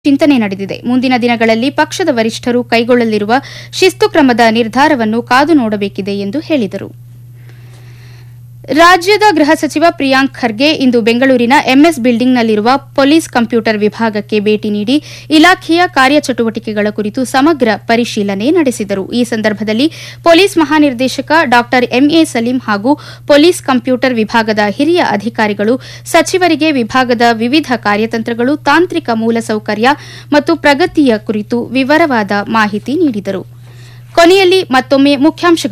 ಚಿಂತನೆ ನಡೆದಿದೆ ಮುಂದಿನ ದಿನಗಳಲ್ಲಿ ಪಕ್ಷದ ವರಿಷ್ಠರು ಕೈಗೊಳ್ಳಲಿರುವ ಶಿಸ್ತು ಕ್ರಮದ ನಿರ್ಧಾರವನ್ನು ಕಾದು ನೋಡಬೇಕಿದೆ ಎಂದು ಹೇಳಿದರು ರಾಜ್ಯದ ಗೃಹ ಸಚಿವ ಪ್ರಿಯಾಂಕ್ ಖರ್ಗೆ ಇಂದು ಬೆಂಗಳೂರಿನ ಎಂಎಸ್ ಬಿಲ್ಡಿಂಗ್ನಲ್ಲಿರುವ ಪೊಲೀಸ್ ಕಂಪ್ಯೂಟರ್ ವಿಭಾಗಕ್ಕೆ ಭೇಟಿ ನೀಡಿ ಇಲಾಖೆಯ ಕಾರ್ಯಚಟುವಟಿಕೆಗಳ ಕುರಿತು ಸಮಗ್ರ ಪರಿಶೀಲನೆ ನಡೆಸಿದರು ಈ ಸಂದರ್ಭದಲ್ಲಿ ಪೊಲೀಸ್ ಮಹಾನಿರ್ದೇಶಕ ಡಾ ಎಂಎ ಸಲೀಂ ಹಾಗೂ ಪೊಲೀಸ್ ಕಂಪ್ಯೂಟರ್ ವಿಭಾಗದ ಹಿರಿಯ ಅಧಿಕಾರಿಗಳು ಸಚಿವರಿಗೆ ವಿಭಾಗದ ವಿವಿಧ ಕಾರ್ಯತಂತ್ರಗಳು ತಾಂತ್ರಿಕ ಮೂಲಸೌಕರ್ಯ ಮತ್ತು ಪ್ರಗತಿಯ ಕುರಿತು ವಿವರವಾದ ಮಾಹಿತಿ ನೀಡಿದರು ಕೊನೆಯಲ್ಲಿ ಮತ್ತೊಮ್ಮೆ ಮುಖ್ಯಾಂಶಗಳು